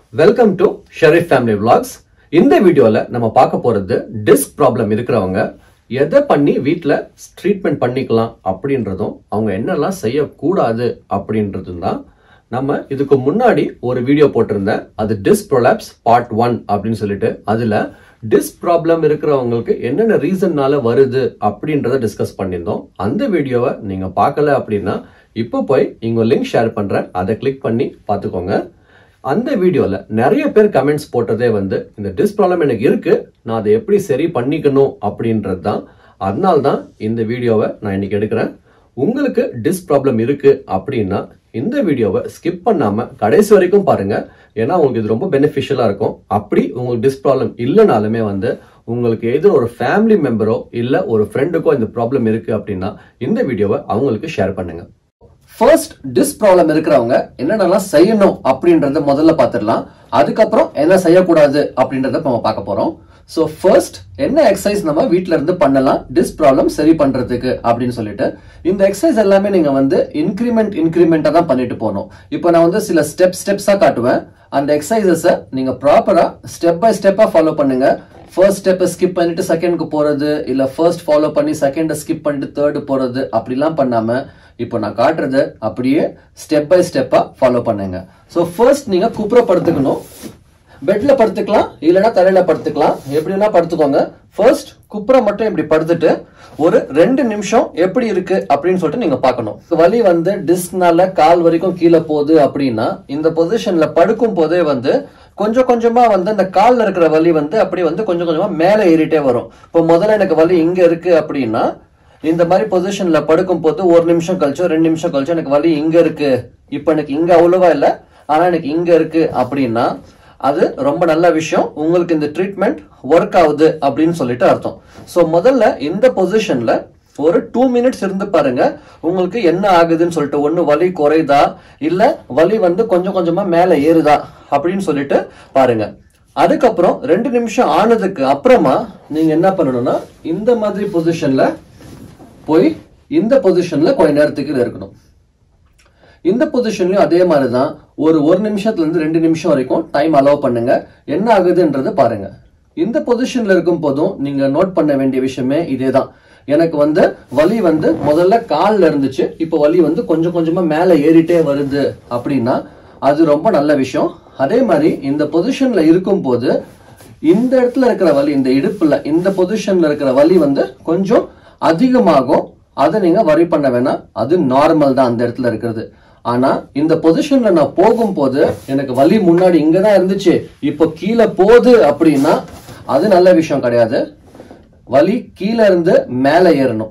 welcome to Sharif family vlogs இந்த வீடியோல நம்ம பார்க்க போறது டிஸ்க் ப்ராப்ளம் இருக்கிறவங்க எதை பண்ணி வீட்ல ட்ரீட்மெண்ட் பண்ணிக்கலாம் அப்படின்றதும் அவங்க என்னெல்லாம் செய்யக்கூடாது அப்படின்றதும் தான் நம்ம இதுக்கு முன்னாடி ஒரு வீடியோ போட்டிருந்தேன் அது டிஸ்க் ப்ரொலாப்ஸ் பார்ட் ஒன் அப்படின்னு சொல்லிட்டு அதுல டிஸ்க் ப்ராப்ளம் இருக்கிறவங்களுக்கு என்னென்ன ரீசன்னால வருது அப்படின்றத டிஸ்கஸ் பண்ணியிருந்தோம் அந்த வீடியோவை நீங்க பார்க்கல அப்படின்னா இப்போ போய் இங்க லிங்க் ஷேர் பண்றேன் அதை கிளிக் பண்ணி பார்த்துக்கோங்க அந்த வீடியோல நிறைய பேர் கமெண்ட்ஸ் போட்டதே வந்து இந்த டிஸ்க் ப்ராப்ளம் எனக்கு இருக்கு நான் அதை எப்படி சரி பண்ணிக்கணும் அப்படின்றது தான் அதனால தான் இந்த வீடியோவை நான் இன்னைக்கு எடுக்கிறேன் உங்களுக்கு டிஸ்க் ப்ராப்ளம் இருக்கு அப்படின்னா இந்த வீடியோவை ஸ்கிப் பண்ணாம கடைசி வரைக்கும் பாருங்க ஏன்னா உங்களுக்கு இது ரொம்ப பெனிஃபிஷியலா இருக்கும் அப்படி உங்களுக்கு டிஸ்க் ப்ராப்ளம் இல்லைனாலுமே வந்து உங்களுக்கு எதிர ஒரு ஃபேமிலி மெம்பரோ இல்ல ஒரு ஃப்ரெண்டுக்கோ இந்த ப்ராப்ளம் இருக்கு அப்படின்னா இந்த வீடியோவை அவங்களுக்கு ஷேர் பண்ணுங்க ஃபர்ஸ்ட் டிஸ்க் ப்ராப்ளம் இருக்கிறவங்க என்னென்னலாம் செய்யணும் அப்படின்றத முதல்ல பார்த்துடலாம் அதுக்கப்புறம் என்ன செய்யக்கூடாது அப்படின்றத நம்ம பார்க்க போறோம் ஸோ ஃபர்ஸ்ட் என்ன எக்ஸசைஸ் நம்ம வீட்ல இருந்து பண்ணலாம் டிஸ்க் ப்ராப்ளம் சரி பண்றதுக்கு அப்படின்னு சொல்லிட்டு இந்த எக்ஸசைஸ் எல்லாமே நீங்க வந்து இன்க்ரிமெண்ட் இன்க்ரிமெண்டா தான் பண்ணிட்டு போகணும் இப்போ நான் வந்து சில ஸ்டெப் ஸ்டெப்ஸா காட்டுவேன் அந்த எக்ஸசைசஸை நீங்க ப்ராப்பரா ஸ்டெப் பை ஸ்டெப்பா ஃபாலோ பண்ணுங்க ஃபர்ஸ்ட் ஸ்டெப்பை ஸ்கிப் பண்ணிட்டு செகண்ட்க்கு போறது இல்ல ஃபர்ஸ்ட் ஃபாலோ பண்ணி செகண்டை ஸ்கிப் பண்ணிட்டு தேர்டு போறது அப்படிலாம் பண்ணாம இப்போ நான் காட்டுறது அப்படியே ஸ்டெப் பை ஸ்டெப்பா ஃபாலோ பண்ணுங்க ஸோ ஃபர்ஸ்ட் நீங்க குப்புற படுத்துக்கணும் பெட்ல படுத்துக்கலாம் இல்லைன்னா தரையில படுத்துக்கலாம் எப்படின்னா படுத்துக்கோங்க ஃபர்ஸ்ட் குப்புற மட்டும் இப்படி படுத்துட்டு ஒரு ரெண்டு நிமிஷம் எப்படி இருக்கு அப்படின்னு சொல்லிட்டு நீங்க பார்க்கணும் வலி வந்து டிஸ்க்னால கால் வரைக்கும் கீழே போகுது அப்படின்னா இந்த பொசிஷன்ல படுக்கும் போதே வந்து கொஞ்சம் கொஞ்சமா வந்து அந்த கால்ல இருக்கிற வலி வந்து அப்படி வந்து கொஞ்சம் கொஞ்சமா மேலே ஏறிட்டே வரும் இப்போ முதல்ல எனக்கு வலி இங்க இருக்கு அப்படின்னா இந்த மாதிரி பொசிஷன்ல படுக்கும் போது ஒரு நிமிஷம் கழிச்சோ ரெண்டு நிமிஷம் கழிச்சோ எனக்கு வலி இங்க இருக்கு இப்போ எனக்கு இங்க அவ்வளவா இல்ல ஆனா எனக்கு இங்க இருக்கு அப்படின்னா அது ரொம்ப நல்ல விஷயம் உங்களுக்கு இந்த ட்ரீட்மெண்ட் ஒர்க் ஆகுது அப்படின்னு சொல்லிட்டு அர்த்தம் ஸோ முதல்ல இந்த பொசிஷன்ல ஒரு டூ மினிட்ஸ் இருந்து பாருங்க உங்களுக்கு என்ன ஆகுதுன்னு சொல்லிட்டு ஒண்ணு வலி குறையுதா இல்ல வலி வந்து கொஞ்சம் கொஞ்சமா மேல ஏறுதா அப்படின்னு சொல்லிட்டு பாருங்க அதுக்கப்புறம் ரெண்டு நிமிஷம் ஆனதுக்கு அப்புறமா நீங்க என்ன பண்ணணும்னா இந்த மாதிரி பொசிஷன்ல போய் இந்த பொசிஷன்ல கொஞ்ச நேரத்துக்கு இருக்கணும் இந்த பொசிஷன்லயும் அதே மாதிரி தான் ஒரு ஒரு நிமிஷத்துல இருந்து ரெண்டு நிமிஷம் வரைக்கும் டைம் அலோவ் பண்ணுங்க என்ன ஆகுதுன்றது பாருங்க இந்த பொசிஷன்ல இருக்கும் போதும் நீங்க நோட் பண்ண வேண்டிய விஷயமே இதே தான் எனக்கு வந்து வலி வந்து முதல்ல கால்ல இருந்துச்சு இப்போ வலி வந்து கொஞ்சம் கொஞ்சமா மேல ஏறிட்டே வருது அப்படின்னா அது ரொம்ப நல்ல விஷயம் அதே மாதிரி இந்த பொசிஷன்ல இருக்கும் போது இந்த இடத்துல இருக்கிற வலி இந்த இடுப்புல இந்த பொசிஷன்ல இருக்கிற வலி வந்து கொஞ்சம் அதிகமாகும் அதை நீங்க வரி பண்ண வேணாம் அது நார்மல் தான் அந்த இடத்துல இருக்கிறது ஆனா இந்த பொசிஷன்ல நான் போகும்போது எனக்கு வலி முன்னாடி இங்க தான் இருந்துச்சு இப்போ கீழே போகுது அப்படின்னா அது நல்ல விஷயம் கிடையாது வலி கீழே இருந்து மேலே ஏறணும்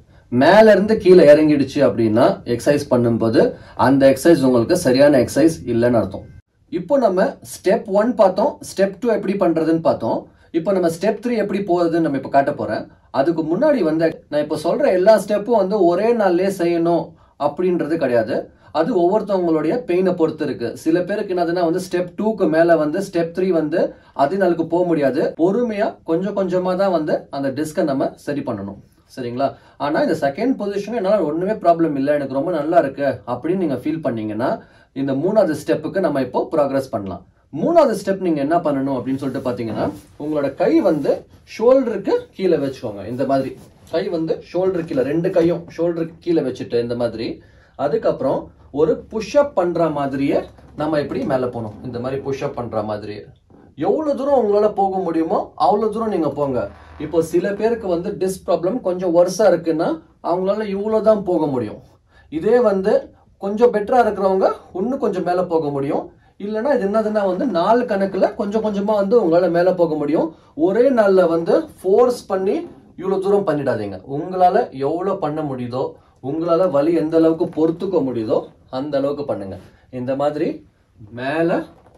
மேல இருந்து கீழே இறங்கிடுச்சு அப்படின்னா எக்ஸசைஸ் பண்ணும்போது அந்த எக்ஸசைஸ் உங்களுக்கு சரியான எக்ஸசைஸ் இல்லைன்னு அர்த்தம் இப்போ நம்ம ஸ்டெப் ஒன் பார்த்தோம் ஸ்டெப் டூ எப்படி பண்றதுன்னு பார்த்தோம் இப்போ நம்ம ஸ்டெப் த்ரீ எப்படி போகுதுன்னு நம்ம இப்போ காட்ட போறேன் அதுக்கு முன்னாடி வந்து நான் இப்போ சொல்ற எல்லா ஸ்டெப்பும் வந்து ஒரே நாள்லயே செய்யணும் அப்படின்றது கிடையாது அது ஒவ்வொருத்தவங்களுடைய பெயினை பொறுத்து இருக்கு சில பேருக்கு என்னதுன்னா வந்து ஸ்டெப் டூக்கு மேல வந்து ஸ்டெப் த்ரீ வந்து அதே நாளுக்கு போக முடியாது பொறுமையா கொஞ்சம் கொஞ்சமா தான் வந்து அந்த டிஸ்கை நம்ம சரி பண்ணணும் சரிங்களா ஆனா இந்த செகண்ட் பொசிஷன் என்னால ஒண்ணுமே ப்ராப்ளம் இல்லை எனக்கு ரொம்ப நல்லா இருக்கு அப்படின்னு நீங்க ஃபீல் பண்ணீங்கன்னா இந்த மூணாவது ஸ்டெப்புக்கு நம்ம இப்போ ப்ராக்ரஸ் பண்ணலாம் மூணாவது ஸ்டெப் நீங்க என்ன பண்ணணும் அப்படின்னு சொல்லிட்டு பாத்தீங்கன்னா உங்களோட கை வந்து ஷோல்டருக்கு கீழே வச்சுக்கோங்க இந்த மாதிரி கை வந்து ஷோல்டர் கீழே ரெண்டு கையும் ஷோல்டருக்கு கீழே வச்சுட்டு இந்த மாதிரி அதுக்கப்புறம் ஒரு புஷ்அப் பண்ற மாதிரியே நம்ம இப்படி மேலே போகணும் இந்த மாதிரி புஷ்அப் பண்ற மாதிரியே எவ்வளவு தூரம் உங்களால போக முடியுமோ அவ்வளவு தூரம் நீங்க போங்க இப்போ சில பேருக்கு வந்து டிஸ்க் ப்ராப்ளம் கொஞ்சம் வருஷா இருக்குன்னா அவங்களால இவ்வளவு தான் போக முடியும் இதே வந்து கொஞ்சம் பெட்டரா இருக்கிறவங்க இன்னும் கொஞ்சம் மேல போக முடியும் இல்லைன்னா இது என்னதுன்னா வந்து நாலு கணக்குல கொஞ்சம் கொஞ்சமா வந்து உங்களால மேல போக முடியும் ஒரே நாள்ல வந்து ஃபோர்ஸ் பண்ணி இவ்வளவு தூரம் பண்ணிடாதீங்க உங்களால எவ்வளவு பண்ண முடியுதோ உங்களால வலி எந்த அளவுக்கு பொறுத்துக்க முடியுதோ அந்த அளவுக்கு பண்ணுங்க இந்த மாதிரி மேல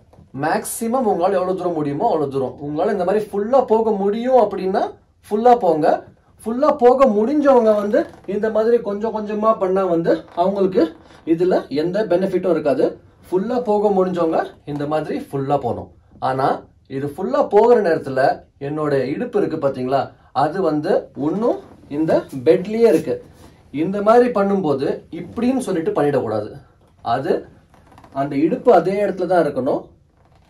மேக்சிமம் உங்களால எவ்வளவு தூரம் முடியுமோ அவ்வளவு தூரம் உங்களால இந்த மாதிரி ஃபுல்லா போக முடியும் அப்படின்னா ஃபுல்லா போங்க ஃபுல்லா போக முடிஞ்சவங்க வந்து இந்த மாதிரி கொஞ்சம் கொஞ்சமா பண்ணா வந்து அவங்களுக்கு இதுல எந்த பெனிஃபிட்டும் இருக்காது ஃபுல்லா போக முடிஞ்சவங்க இந்த மாதிரி ஃபுல்லா போகணும் ஆனா இது ஃபுல்லா போகிற நேரத்துல என்னோட இடுப்பு இருக்கு பாத்தீங்களா அது வந்து இன்னும் இந்த பெட்லயே இருக்கு இந்த மாதிரி பண்ணும்போது இப்படின்னு சொல்லிட்டு பண்ணிடக்கூடாது அது அந்த இடுப்பு அதே இடத்துல தான் இருக்கணும்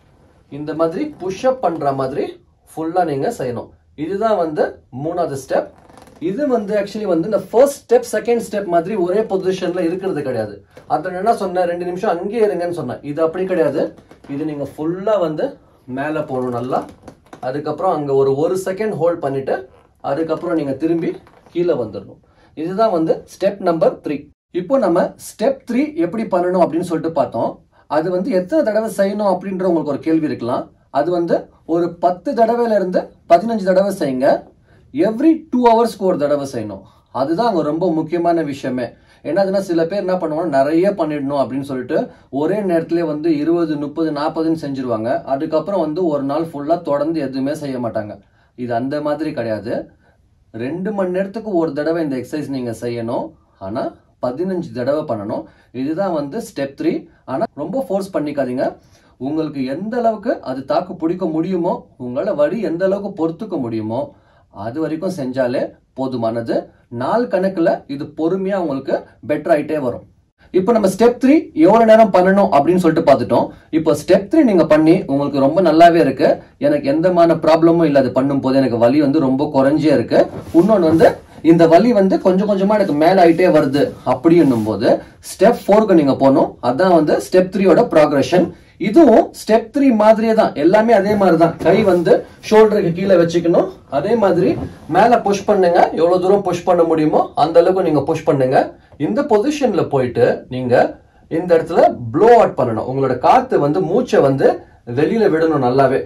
இந்த மாதிரி புஷ்அப் பண்ற மாதிரி ஃபுல்லா நீங்க செய்யணும் இதுதான் வந்து மூணாவது ஸ்டெப் இது வந்து ஆக்சுவலி வந்து இந்த ஃபர்ஸ்ட் ஸ்டெப் செகண்ட் ஸ்டெப் மாதிரி ஒரே பொசிஷன்ல இருக்கிறது கிடையாது அத என்ன சொன்னேன் ரெண்டு நிமிஷம் அங்கேயே இருங்கன்னு சொன்னேன் இது அப்படி கிடையாது இது நீங்க ஃபுல்லா வந்து மேல போகணும் நல்லா அதுக்கப்புறம் அங்க ஒரு ஒரு செகண்ட் ஹோல்ட் பண்ணிட்டு அதுக்கப்புறம் நீங்க திரும்பி கீழே வந்துடணும் இதுதான் வந்து ஸ்டெப் நம்பர் த்ரீ இப்போ நம்ம ஸ்டெப் த்ரீ எப்படி பண்ணணும் அப்படின்னு சொல்லிட்டு பார்த்தோம் அது வந்து எத்தனை தடவை செய்யணும் அப்படின்ற உங்களுக்கு ஒரு கேள்வி இருக்கலாம் அது வந்து ஒரு பத்து தடவையில இருந்து பதினஞ்சு தடவை செய்யுங்க எவ்ரி டூ ஹவர்ஸ்க்கு ஒரு தடவை செய்யணும் அதுதான் அங்க ரொம்ப முக்கியமான விஷயமே என்னதுன்னா சில பேர் என்ன பண்ணுவாங்க நிறைய பண்ணிடணும் அப்படின்னு சொல்லிட்டு ஒரே நேரத்திலே வந்து இருபது முப்பது நாற்பதுன்னு செஞ்சிருவாங்க அதுக்கப்புறம் வந்து ஒரு நாள் ஃபுல்லா தொடர்ந்து எதுவுமே செய்ய மாட்டாங்க இது அந்த மாதிரி கிடையாது ரெண்டு மணி நேரத்துக்கு ஒரு தடவை இந்த எக்ஸசைஸ் நீங்க செய்யணும் ஆனா பதினஞ்சு தடவை பண்ணணும் இதுதான் வந்து ஸ்டெப் த்ரீ ஆனா ரொம்ப ஃபோர்ஸ் பண்ணிக்காதீங்க உங்களுக்கு எந்த அளவுக்கு அது தாக்கு பிடிக்க முடியுமோ உங்களால வழி எந்த அளவுக்கு பொறுத்துக்க முடியுமோ அது வரைக்கும் செஞ்சாலே போதுமானது நாள் கணக்குல இது பொறுமையா உங்களுக்கு பெட்டர் ஆயிட்டே வரும் இப்போ நம்ம ஸ்டெப் த்ரீ எவ்வளவு நேரம் பண்ணணும் அப்படின்னு சொல்லிட்டு பார்த்துட்டோம் இப்போ ஸ்டெப் த்ரீ நீங்க பண்ணி உங்களுக்கு ரொம்ப நல்லாவே இருக்கு எனக்கு எந்தமான ப்ராப்ளமும் இல்லை அது பண்ணும் போது எனக்கு வலி வந்து ரொம்ப குறைஞ்சே இருக்கு இன்னொன்று வந்து இந்த வலி வந்து கொஞ்சம் கொஞ்சமா எனக்கு மேல ஆயிட்டே வருது அப்படின்னும் போது ஸ்டெப் ஃபோருக்கு நீங்க போகணும் அதான் வந்து ஸ்டெப் த்ரீயோட ப்ராக்ரஷன் இதுவும் ஸ்டெப் த்ரீ மாதிரியே தான் எல்லாமே அதே மாதிரி தான் கை வந்து ஷோல்டருக்கு கீழே வச்சுக்கணும் அதே மாதிரி மேல புஷ் பண்ணுங்க எவ்வளவு தூரம் புஷ் பண்ண முடியுமோ அந்த அளவுக்கு நீங்க புஷ் பண்ணுங்க இந்த பொசிஷன்ல போயிட்டு நீங்க இந்த இடத்துல ப்ளோ அவுட் பண்ணணும் உங்களோட காத்து வந்து மூச்சை வந்து வெளியில விடணும் நல்லாவே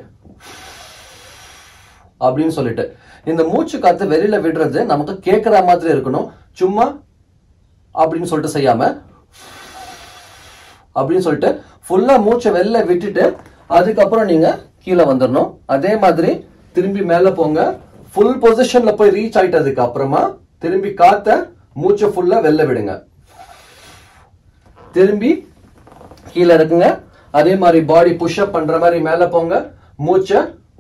அப்படின்னு சொல்லிட்டு இந்த மூச்சு காத்து வெளியில விடுறது நமக்கு கேட்கிற மாதிரி இருக்கணும் சும்மா அப்படின்னு சொல்லிட்டு செய்யாம அப்படின்னு சொல்லிட்டு ஃபுல்லா மூச்சை வெளில விட்டுட்டு அதுக்கப்புறம் நீங்க கீழே வந்துடணும் அதே மாதிரி திரும்பி மேல போங்க ஃபுல் பொசிஷன்ல போய் ரீச் ஆயிட்டதுக்கு அப்புறமா திரும்பி காத்த மூச்சை ஃபுல்லா வெளில விடுங்க திரும்பி கீழே இருக்குங்க அதே மாதிரி பாடி புஷ்அப் பண்ற மாதிரி மேல போங்க மூச்சை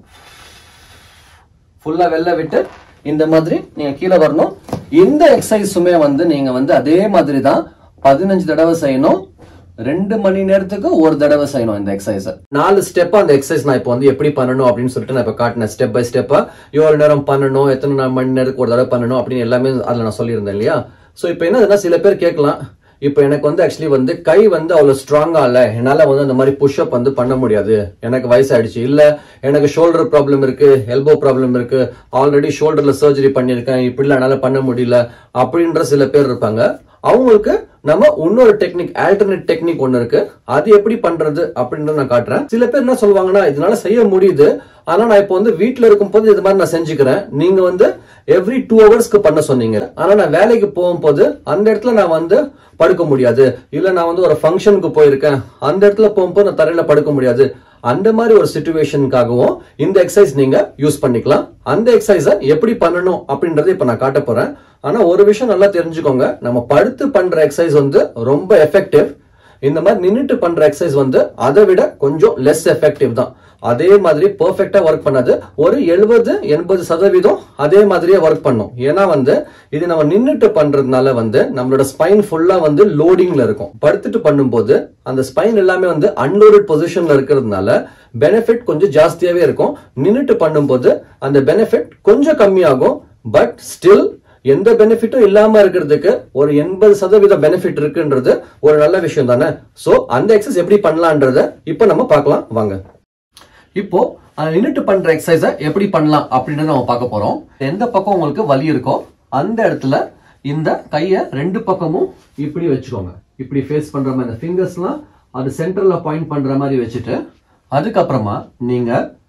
ஃபுல்லா வெளில விட்டு இந்த மாதிரி நீங்க கீழே வரணும் இந்த எக்ஸசைஸுமே வந்து நீங்க வந்து அதே மாதிரி தான் பதினஞ்சு தடவை செய்யணும் ரெண்டு மணி நேரத்துக்கு ஒரு தடவை செய்யணும் இந்த எக்ஸசைஸ் நாலு ஸ்டெப் அந்த எக்ஸசைஸ் நான் இப்போ வந்து எப்படி பண்ணணும் அப்படின்னு சொல்லிட்டு நான் இப்போ காட்டினேன் ஸ்டெப் பை ஸ்டெப்பா எவ்வளவு நேரம் பண்ணணும் எத்தனை நா- மணி நேரத்துக்கு ஒரு தடவை பண்ணணும் அப்படின்னு எல்லாமே அதில் நான் சொல்லியிருந்தேன் இல்லையா ஸோ இப்போ என்னதுன்னா சில பேர் கேட்கலாம் இப்போ எனக்கு வந்து ஆக்சுவலி வந்து கை வந்து அவ்வளவு ஸ்ட்ராங்கா இல்ல என்னால வந்து அந்த மாதிரி புஷ்அப் வந்து பண்ண முடியாது எனக்கு வயசாயிடுச்சு இல்ல எனக்கு ஷோல்டர் ப்ராப்ளம் இருக்கு எல்போ ப்ராப்ளம் இருக்கு ஆல்ரெடி ஷோல்டர்ல சர்ஜரி பண்ணிருக்கேன் இப்படிலாம் என்னால பண்ண முடியல அப்படின்ற சில பேர் இருப்பாங்க அவங்களுக்கு நம்ம இன்னொரு டெக்னிக் ஆல்டர்னேட் டெக்னிக் ஒன்னு இருக்கு அது எப்படி பண்றது அப்படின்றத நான் காட்டுறேன் சில பேர் என்ன சொல்லுவாங்கன்னா இதனால செய்ய முடியுது ஆனா நான் இப்போ வந்து வீட்ல இருக்கும்போது இது மாதிரி நான் செஞ்சுக்கிறேன் நீங்க வந்து எவ்ரி டூ ஹவர்ஸ்க்கு பண்ண சொன்னீங்க ஆனா நான் வேலைக்கு போகும்போது அந்த இடத்துல நான் வந்து படுக்க முடியாது இல்ல நான் வந்து ஒரு ஃபங்க்ஷனுக்கு போயிருக்கேன் அந்த இடத்துல போகும்போது நான் தரையில படுக்க முடியாது அந்த மாதிரி ஒரு சுச்சுவேஷனுக்காகவும் இந்த எக்ஸசைஸ் நீங்க யூஸ் பண்ணிக்கலாம் அந்த எக்ஸசைஸை எப்படி பண்ணணும் அப்படின்றத இப்ப நான் காட்ட போறேன் ஆனா ஒரு விஷயம் நல்லா தெரிஞ்சுக்கோங்க நம்ம படுத்து பண்ற எக்ஸசைஸ் வந்து ரொம்ப எஃபெக்டிவ் இந்த மாதிரி நின்னுட்டு பண்ற எக்ஸசைஸ் வந்து அதை விட கொஞ்சம் லெஸ் எஃபெக்டிவ் தான் அதே மாதிரி பெர்ஃபெக்டா ஒர்க் பண்ணது ஒரு எழுபது எண்பது சதவீதம் அதே மாதிரியே ஒர்க் பண்ணும் ஏன்னா வந்து இது நம்ம நின்னுட்டு பண்றதுனால வந்து நம்மளோட ஸ்பைன் ஃபுல்லா வந்து லோடிங்ல இருக்கும் படுத்துட்டு பண்ணும்போது அந்த ஸ்பைன் எல்லாமே வந்து அன்லோடட் பொசிஷன்ல இருக்கிறதுனால பெனிஃபிட் கொஞ்சம் ஜாஸ்தியாவே இருக்கும் நின்னுட்டு பண்ணும்போது அந்த பெனிஃபிட் கொஞ்சம் கம்மியாகும் பட் ஸ்டில் எந்த பெனிஃபிட்டும் இல்லாம இருக்கிறதுக்கு ஒரு எண்பது சதவீத பெனிஃபிட் இருக்குன்றது ஒரு நல்ல விஷயம் தானே சோ அந்த எக்ஸசைஸ் எப்படி பண்ணலான்றத இப்போ நம்ம பார்க்கலாம் வாங்க இப்போ நின்னுட்டு பண்ற எக்ஸசைஸ எப்படி பண்ணலாம் அப்படின்னு நம்ம பார்க்க போறோம் எந்த பக்கம் உங்களுக்கு வலி இருக்கோ அந்த இடத்துல இந்த கைய ரெண்டு பக்கமும் இப்படி வச்சுக்கோங்க இப்படி ஃபேஸ் பண்ற மாதிரி இந்த ஃபிங்கர்ஸ்லாம் அது சென்டர்ல பாயிண்ட் பண்ற மாதிரி வச்சுட்டு அதுக்கப்புறமா நீங்க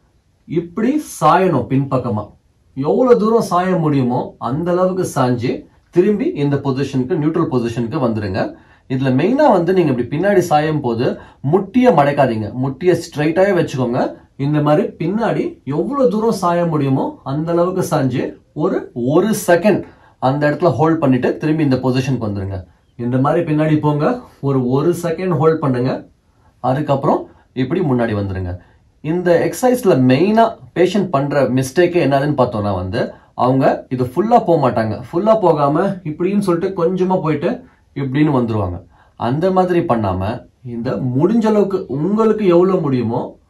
இப்படி சாயணும் பின்பக்கமா எவ்வளவு தூரம் சாய முடியுமோ அந்த அளவுக்கு சாஞ்சு திரும்பி இந்த பொசிஷனுக்கு நியூட்ரல் பொசிஷனுக்கு வந்துருங்க இதுல மெயினா வந்து நீங்க இப்படி பின்னாடி சாயும் போது முட்டிய மடக்காதீங்க முட்டிய ஸ்ட்ரைட்டாவே வச்சுக்கோங்க இந்த மாதிரி பின்னாடி எவ்வளவு தூரம் சாய முடியுமோ அந்த அளவுக்கு சாஞ்சு ஒரு ஒரு செகண்ட் அந்த இடத்துல ஹோல்ட் பண்ணிட்டு திரும்பி இந்த பொசிஷனுக்கு வந்துருங்க இந்த மாதிரி பின்னாடி போங்க ஒரு ஒரு செகண்ட் ஹோல்ட் பண்ணுங்க அதுக்கப்புறம் இப்படி முன்னாடி வந்துருங்க இந்த எக்ஸசைஸ்ல மெயினா பேஷண்ட் பண்ற மிஸ்டேக்கே என்னதுன்னு பார்த்தோம்னா வந்து அவங்க இது ஃபுல்லா போக மாட்டாங்க ஃபுல்லா போகாம இப்படின்னு சொல்லிட்டு கொஞ்சமா போயிட்டு இப்படின்னு வந்துருவாங்க அந்த மாதிரி பண்ணாம இந்த முடிஞ்ச அளவுக்கு உங்களுக்கு எவ்வளவு முடியுமோ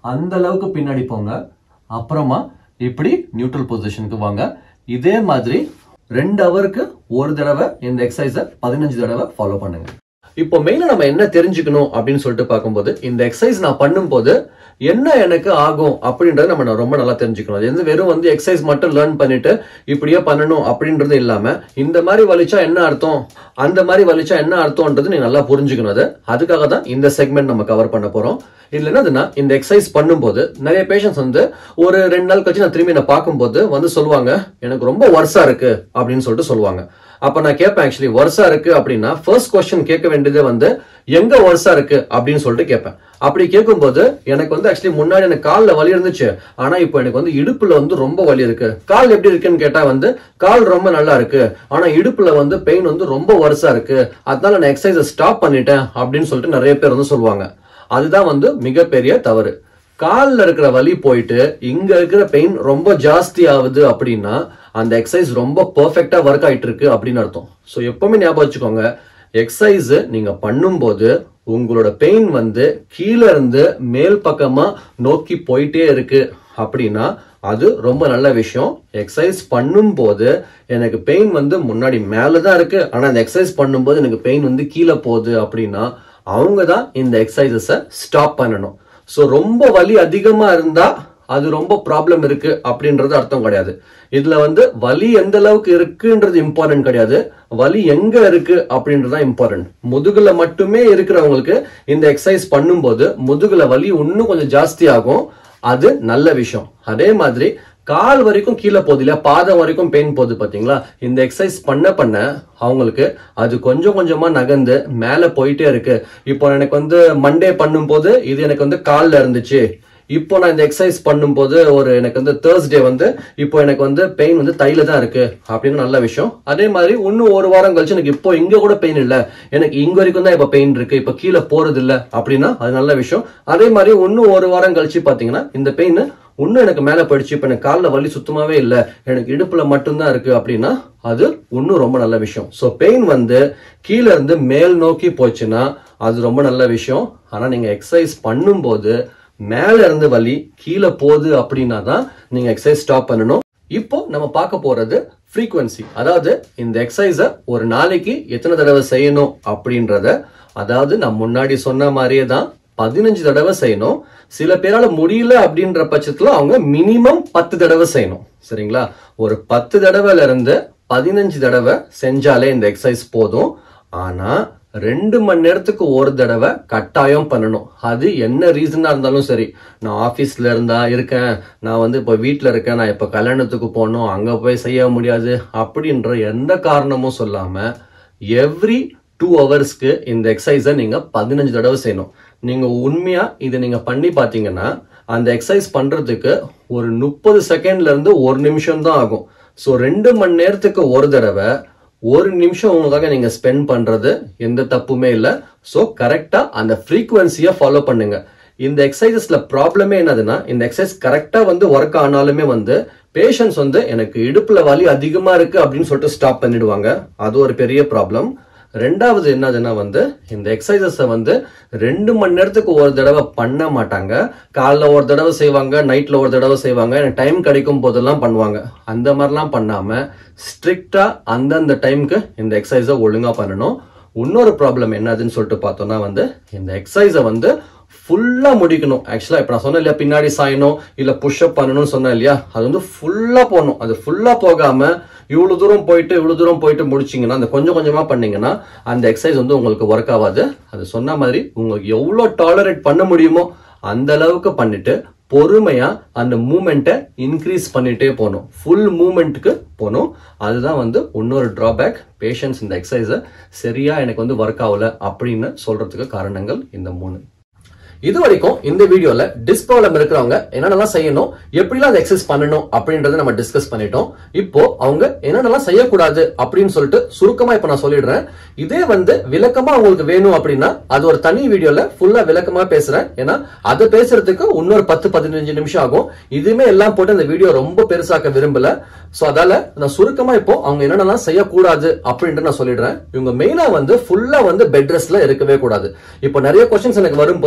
அந்த அளவுக்கு பின்னாடி போங்க அப்புறமா இப்படி நியூட்ரல் பொசிஷனுக்கு வாங்க இதே மாதிரி ரெண்டு ஹவருக்கு ஒரு தடவை இந்த எக்ஸசைஸை பதினஞ்சு தடவை ஃபாலோ பண்ணுங்க இப்போ மெயினா நம்ம என்ன தெரிஞ்சுக்கணும் அப்படின்னு சொல்லிட்டு பார்க்கும்போது இந்த எக்ஸசைஸ் நான் பண்ணும்போது என்ன எனக்கு ஆகும் அப்படின்றத நம்ம நான் ரொம்ப நல்லா தெரிஞ்சுக்கணும் அது வந்து வெறும் வந்து எக்ஸசைஸ் மட்டும் லேர்ன் பண்ணிட்டு இப்படியே பண்ணணும் அப்படின்றது இல்லாம இந்த மாதிரி வலிச்சா என்ன அர்த்தம் அந்த மாதிரி வலிச்சா என்ன அர்த்தம்ன்றது நீங்க நல்லா புரிஞ்சுக்கணும் அது அதுக்காக தான் இந்த செக்மெண்ட் நம்ம கவர் பண்ண போறோம் இதுல என்னதுன்னா இந்த எக்ஸசைஸ் பண்ணும்போது நிறைய பேஷண்ட்ஸ் வந்து ஒரு ரெண்டு நாள் கழிச்சு நான் திரும்பி நான் பார்க்கும்போது வந்து சொல்லுவாங்க எனக்கு ரொம்ப வருஷா இருக்கு அப்படின்னு சொல்லிட்டு சொல்லுவாங்க அப்ப நான் கேட்பேன் ஆக்சுவலி வருஷா இருக்கு அப்படின்னா ஃபர்ஸ்ட் கொஸ்டின் கேட்க வேண்டியது வந்து எங்க வருஷா இருக்கு அப்படின்னு சொல்லிட்டு கேட்பேன் அப்படி கேட்கும்போது எனக்கு வந்து ஆக்சுவலி முன்னாடி எனக்கு கால்ல வலி இருந்துச்சு ஆனா இப்போ எனக்கு வந்து இடுப்புல வந்து ரொம்ப வலி இருக்கு கால் எப்படி இருக்குன்னு கேட்டா வந்து கால் ரொம்ப நல்லா இருக்கு ஆனா இடுப்புல வந்து பெயின் வந்து ரொம்ப வருஷா இருக்கு அதனால நான் எக்ஸசைஸை ஸ்டாப் பண்ணிட்டேன் அப்படின்னு சொல்லிட்டு நிறைய பேர் வந்து சொல்லுவாங்க அதுதான் வந்து மிகப்பெரிய தவறு கால்ல இருக்கிற வலி போயிட்டு இங்க இருக்கிற பெயின் ரொம்ப ஜாஸ்தி ஆகுது அப்படின்னா அந்த எக்ஸசைஸ் ரொம்ப பெர்ஃபெக்டா ஒர்க் ஆயிட்டு இருக்கு அப்படின்னு அர்த்தம் ஸோ எப்பவுமே ஞாபகம் வச்சுக்கோங்க எக்ஸசைஸ் நீங்க பண்ணும்போது உங்களோட பெயின் வந்து கீழே இருந்து மேல் பக்கமா நோக்கி போயிட்டே இருக்கு அப்படின்னா அது ரொம்ப நல்ல விஷயம் எக்ஸசைஸ் பண்ணும்போது எனக்கு பெயின் வந்து முன்னாடி மேலே தான் இருக்கு ஆனா அந்த எக்ஸசைஸ் பண்ணும்போது எனக்கு பெயின் வந்து கீழே போகுது அப்படின்னா அவங்க தான் இந்த எக்ஸசைசஸை ஸ்டாப் பண்ணணும் ஸோ ரொம்ப வலி அதிகமா இருந்தா அது ரொம்ப ப்ராப்ளம் இருக்கு அப்படின்றது அர்த்தம் கிடையாது இதுல வந்து வலி எந்த அளவுக்கு இருக்குன்றது இம்பார்ட்டன்ட் கிடையாது வலி எங்க இருக்கு அப்படின்றது தான் இம்பார்ட்டன்ட் முதுகுல மட்டுமே இருக்கிறவங்களுக்கு இந்த எக்ஸசைஸ் பண்ணும்போது முதுகுல வலி இன்னும் கொஞ்சம் ஜாஸ்தி ஆகும் அது நல்ல விஷயம் அதே மாதிரி கால் வரைக்கும் கீழே போகுது இல்லையா பாதம் வரைக்கும் பெயின் போகுது பாத்தீங்களா இந்த எக்ஸசைஸ் பண்ண பண்ண அவங்களுக்கு அது கொஞ்சம் கொஞ்சமா நகர்ந்து மேல போயிட்டே இருக்கு இப்போ எனக்கு வந்து மண்டே பண்ணும்போது இது எனக்கு வந்து கால்ல இருந்துச்சு இப்போ நான் இந்த எக்ஸசைஸ் பண்ணும்போது ஒரு எனக்கு வந்து தேர்ஸ்டே வந்து இப்போ எனக்கு வந்து பெயின் வந்து தையில தான் இருக்கு அப்படின்னு நல்ல விஷயம் அதே மாதிரி இன்னும் ஒரு வாரம் கழிச்சு எனக்கு இப்போ இங்க கூட பெயின் இல்ல எனக்கு இங்க வரைக்கும் தான் இப்போ பெயின் இருக்கு இப்போ கீழே போறது இல்ல அப்படின்னா அது நல்ல விஷயம் அதே மாதிரி இன்னும் ஒரு வாரம் கழிச்சு பாத்தீங்கன்னா இந்த பெயின் இன்னும் எனக்கு மேல போயிடுச்சு இப்ப எனக்கு காலில் வலி சுத்தமாவே இல்ல எனக்கு இடுப்புல மட்டும்தான் இருக்கு அப்படின்னா அது இன்னும் ரொம்ப நல்ல விஷயம் ஸோ பெயின் வந்து கீழே இருந்து மேல் நோக்கி போச்சுன்னா அது ரொம்ப நல்ல விஷயம் ஆனா நீங்க எக்ஸசைஸ் பண்ணும்போது மேல இருந்து வலி கீழே போகுது அப்படின்னா தான் நீங்க எக்ஸசைஸ் ஸ்டாப் பண்ணணும் இப்போ நம்ம பார்க்க போறது ஃப்ரீக்வன்சி அதாவது இந்த எக்ஸசைஸை ஒரு நாளைக்கு எத்தனை தடவை செய்யணும் அப்படின்றத அதாவது நான் முன்னாடி சொன்ன மாதிரியே தான் பதினஞ்சு தடவை செய்யணும் சில பேரால முடியல அப்படின்ற பட்சத்துல அவங்க மினிமம் பத்து தடவை செய்யணும் சரிங்களா ஒரு பத்து தடவைல இருந்து பதினஞ்சு தடவை செஞ்சாலே இந்த எக்ஸசைஸ் போதும் ஆனா ரெண்டு மணி நேரத்துக்கு ஒரு தடவை கட்டாயம் பண்ணணும் அது என்ன ரீசனா இருந்தாலும் சரி நான் ஆபீஸ்ல இருந்தா இருக்கேன் நான் வந்து இப்போ வீட்டில் இருக்கேன் நான் இப்போ கல்யாணத்துக்கு போகணும் அங்க போய் செய்ய முடியாது அப்படின்ற எந்த காரணமும் சொல்லாம எவ்ரி டூ ஹவர்ஸ்க்கு இந்த எக்ஸசைஸை நீங்க பதினஞ்சு தடவை செய்யணும் நீங்க உண்மையா இதை நீங்க பண்ணி பார்த்தீங்கன்னா அந்த எக்ஸசைஸ் பண்றதுக்கு ஒரு முப்பது செகண்ட்ல இருந்து ஒரு நிமிஷம் தான் ஆகும் ஸோ ரெண்டு மணி நேரத்துக்கு ஒரு தடவை ஒரு நிமிஷம் உங்களுக்காக நீங்க ஸ்பெண்ட் பண்றது எந்த தப்புமே இல்லை ஸோ கரெக்டா அந்த ஃப்ரீக்குவன்சியை ஃபாலோ பண்ணுங்க இந்த எக்ஸசைசஸ்ல ப்ராப்ளமே என்னதுன்னா இந்த எக்ஸசைஸ் கரெக்டா வந்து ஒர்க் ஆனாலுமே வந்து பேஷண்ட்ஸ் வந்து எனக்கு இடுப்புல வலி அதிகமா இருக்கு அப்படின்னு சொல்லிட்டு ஸ்டாப் பண்ணிடுவாங்க அது ஒரு பெரிய ப்ராப்ளம் ரெண்டாவது என்னதுன்னா வந்து இந்த எக்ஸசைசஸை வந்து ரெண்டு மணி நேரத்துக்கு ஒரு தடவை பண்ண மாட்டாங்க காலைல ஒரு தடவை செய்வாங்க நைட்ல ஒரு தடவை செய்வாங்க எனக்கு டைம் கிடைக்கும் போதெல்லாம் பண்ணுவாங்க அந்த மாதிரிலாம் பண்ணாம ஸ்ட்ரிக்டா அந்தந்த டைம்க்கு இந்த எக்ஸசைஸை ஒழுங்கா பண்ணணும் இன்னொரு ப்ராப்ளம் என்னதுன்னு சொல்லிட்டு பார்த்தோம்னா வந்து இந்த எக்ஸசைஸை வந்து ஃபுல்லா முடிக்கணும் ஆக்சுவலா இப்ப நான் சொன்னேன் இல்லையா பின்னாடி சாயணும் இல்ல புஷ்அப் பண்ணணும்னு சொன்னேன் இல்லையா அது வந்து ஃபுல்லா போகணும் அது ஃபுல்லா போகாம இவ்வளவு தூரம் போயிட்டு இவ்வளவு தூரம் போயிட்டு முடிச்சீங்கன்னா அந்த கொஞ்சம் கொஞ்சமா பண்ணீங்கன்னா அந்த எக்ஸசைஸ் வந்து உங்களுக்கு ஒர்க் ஆகாது அது சொன்ன மாதிரி உங்களுக்கு எவ்வளவு டாலரேட் பண்ண முடியுமோ அந்த அளவுக்கு பண்ணிட்டு பொறுமையா அந்த மூமெண்ட்டை இன்க்ரீஸ் பண்ணிட்டே போகணும் ஃபுல் மூமெண்ட்டுக்கு போகணும் அதுதான் வந்து இன்னொரு டிராபேக் பேஷன்ஸ் இந்த எக்ஸசைஸை சரியா எனக்கு வந்து ஒர்க் ஆகல அப்படின்னு சொல்றதுக்கு காரணங்கள் இந்த மூணு இது வரைக்கும் இந்த வீடியோல டிஸ்க் ப்ராப்ளம் இருக்கிறவங்க என்னென்னலாம் செய்யணும் எப்படிலாம் அதை எக்ஸசைஸ் பண்ணணும் அப்படின்றத நம்ம டிஸ்கஸ் பண்ணிட்டோம் இப்போ அவங்க என்னென்னலாம் செய்யக்கூடாது அப்படின்னு சொல்லிட்டு சுருக்கமா இப்ப நான் சொல்லிடுறேன் இதே வந்து விளக்கமா உங்களுக்கு வேணும் அப்படின்னா அது ஒரு தனி வீடியோல ஃபுல்லா விளக்கமா பேசுறேன் ஏன்னா அதை பேசுறதுக்கு இன்னொரு பத்து பதினஞ்சு நிமிஷம் ஆகும் இதுவுமே எல்லாம் போட்டு அந்த வீடியோ ரொம்ப பெருசாக்க விரும்பல சோ அதால நான் சுருக்கமா இப்போ அவங்க என்னென்னலாம் செய்யக்கூடாது அப்படின்ட்டு நான் சொல்லிடுறேன் இவங்க மெயினா வந்து ஃபுல்லா வந்து பெட் ரெஸ்ட்ல இருக்கவே கூடாது இப்போ நிறைய கொஸ்டின்ஸ் எனக்கு வரும்போது இந்த மாதிரி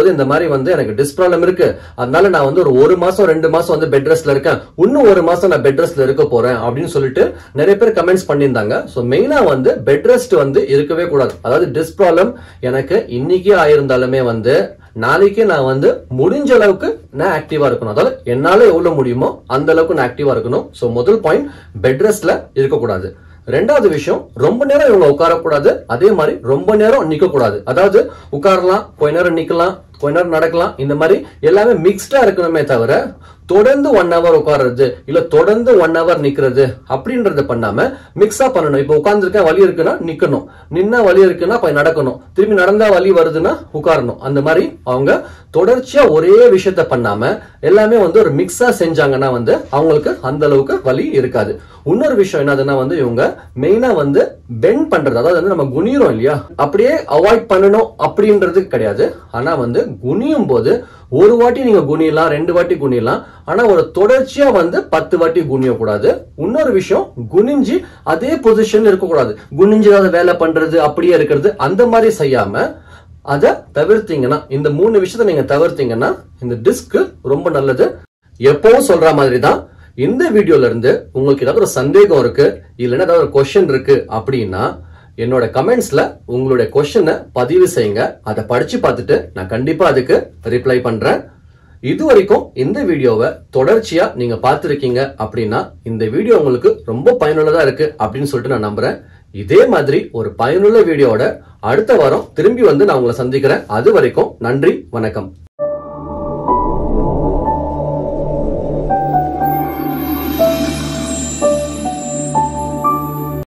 மாதிரி வந்து எனக்கு டிஸ்க் ப்ராப்ளம் இருக்கு அதனால நான் வந்து ஒரு ஒரு மாசம் ரெண்டு மாசம் வந்து பெட் ரெஸ்ட்ல இருக்கேன் இன்னும் ஒரு மாசம் நான் பெட் ரெஸ்ட்ல இருக்க போறேன் அப்படின்னு சொல்லிட்டு நிறைய பேர் கமெண்ட்ஸ் பண்ணியிருந்தாங்க ஸோ மெயினா வந்து பெட் ரெஸ்ட் வந்து இருக்கவே கூடாது அதாவது டிஸ்க் ப்ராப்ளம் எனக்கு இன்னைக்கே ஆயிருந்தாலுமே வந்து நாளைக்கு நான் வந்து முடிஞ்ச அளவுக்கு நான் ஆக்டிவா இருக்கணும் அதாவது என்னால எவ்வளவு முடியுமோ அந்த அளவுக்கு நான் ஆக்டிவா இருக்கணும் ஸோ முதல் பாயிண்ட் பெட் ரெஸ்ட்ல இருக்கக்கூடாது ரெண்டாவது விஷயம் ரொம்ப நேரம் இவங்க உட்காரக்கூடாது அதே மாதிரி ரொம்ப நேரம் நிக்க கூடாது அதாவது உட்காரலாம் கொஞ்ச நேரம் நிக்கலாம் கொஞ்ச நேரம் நடக்கலாம் இந்த மாதிரி எல்லாமே மிக்ஸ்டா இருக்கணுமே தவிர தொடர்ந்து ஒன் ஹவர் உட்கார்றது இல்ல தொடர்ந்து ஒன் ஹவர் நிக்கிறது அப்படின்றத பண்ணாம மிக்ஸா பண்ணணும் இப்போ உட்கார்ந்துருக்கேன் வலி இருக்குன்னா நிக்கணும் நின்னா வலி இருக்குன்னா போய் நடக்கணும் திரும்பி நடந்தா வலி வருதுன்னா உட்காரணும் அந்த மாதிரி அவங்க தொடர்ச்சியா ஒரே விஷயத்த பண்ணாம எல்லாமே வந்து ஒரு மிக்ஸா செஞ்சாங்கன்னா வந்து அவங்களுக்கு அந்த அளவுக்கு வலி இருக்காது இன்னொரு விஷயம் என்னதுன்னா வந்து இவங்க மெயினா வந்து பெண்ட் பண்றது அதாவது வந்து நம்ம குனிறோம் இல்லையா அப்படியே அவாய்ட் பண்ணணும் அப்படின்றது கிடையாது ஆனா வந்து குனியும் போது ஒரு வாட்டி நீங்க குனியலாம் ரெண்டு வாட்டி குனியலாம் ஆனா ஒரு தொடர்ச்சியா வந்து பத்து வாட்டி குனிய கூடாது இன்னொரு விஷயம் குனிஞ்சு அதே பொசிஷன் இருக்கக்கூடாது குனிஞ்சு அதை வேலை பண்றது அப்படியே இருக்கிறது அந்த மாதிரி செய்யாம அதை தவிர்த்தீங்கன்னா இந்த மூணு விஷயத்த நீங்க தவிர்த்தீங்கன்னா இந்த டிஸ்க் ரொம்ப நல்லது எப்பவும் சொல்ற மாதிரி தான் இந்த வீடியோல இருந்து உங்களுக்கு ஏதாவது ஒரு சந்தேகம் இருக்கு இல்லைன்னா ஏதாவது ஒரு கொஸ்டின் இருக்கு அப்படின்னா என்னோட கமெண்ட்ஸ்ல உங்களுடைய கொஸ்டினை பதிவு செய்யுங்க அதை படிச்சு பார்த்துட்டு நான் கண்டிப்பா அதுக்கு ரிப்ளை பண்றேன் இது வரைக்கும் இந்த வீடியோவை தொடர்ச்சியா நீங்க பார்த்திருக்கீங்க அப்படின்னா இந்த வீடியோ உங்களுக்கு ரொம்ப பயனுள்ளதா இருக்கு அப்படின்னு சொல்லிட்டு நான் நம்புறேன் இதே மாதிரி ஒரு பயனுள்ள வீடியோவோட அடுத்த வாரம் திரும்பி வந்து நான் உங்களை சந்திக்கிறேன் அது வரைக்கும் நன்றி வணக்கம்